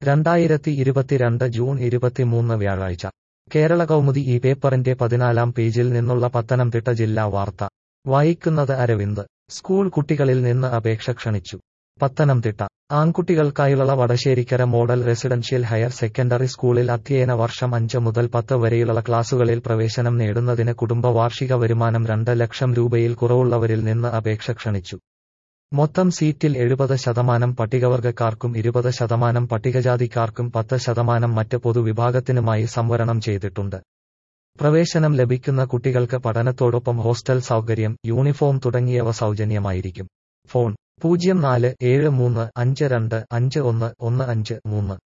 രണ്ടായിരത്തി ഇരുപത്തിരണ്ട് ജൂൺ ഇരുപത്തിമൂന്ന് വ്യാഴാഴ്ച കേരള കൗമുദി ഈ പേപ്പറിന്റെ പതിനാലാം പേജിൽ നിന്നുള്ള പത്തനംതിട്ട ജില്ലാ വാർത്ത വായിക്കുന്നത് അരവിന്ദ് സ്കൂൾ കുട്ടികളിൽ നിന്ന് അപേക്ഷ ക്ഷണിച്ചു പത്തനംതിട്ട ആൺകുട്ടികൾക്കായുള്ള Vadasserikkara model residential higher secondary സ്കൂളിൽ അധ്യയന വർഷം അഞ്ച് മുതൽ പത്ത് വരെയുള്ള ക്ലാസുകളിൽ പ്രവേശനം നേടുന്നതിന് കുടുംബ വാർഷിക വരുമാനം രണ്ട് ലക്ഷം രൂപയിൽ കുറവുള്ളവരിൽ നിന്ന് അപേക്ഷ ക്ഷണിച്ചു മൊത്തം സീറ്റിൽ എഴുപത് ശതമാനം പട്ടികവർഗക്കാർക്കും ഇരുപത് ശതമാനം പട്ടികജാതിക്കാർക്കും പത്ത് ശതമാനം മറ്റ് പൊതുവിഭാഗത്തിനുമായി സംവരണം ചെയ്തിട്ടുണ്ട് പ്രവേശനം ലഭിക്കുന്ന കുട്ടികൾക്ക് പഠനത്തോടൊപ്പം ഹോസ്റ്റൽ സൗകര്യം യൂണിഫോം തുടങ്ങിയവ സൗജന്യമായിരിക്കും ഫോൺ പൂജ്യം നാല് ഏഴ് മൂന്ന് അഞ്ച് രണ്ട് അഞ്ച് ഒന്ന് ഒന്ന് അഞ്ച് മൂന്ന്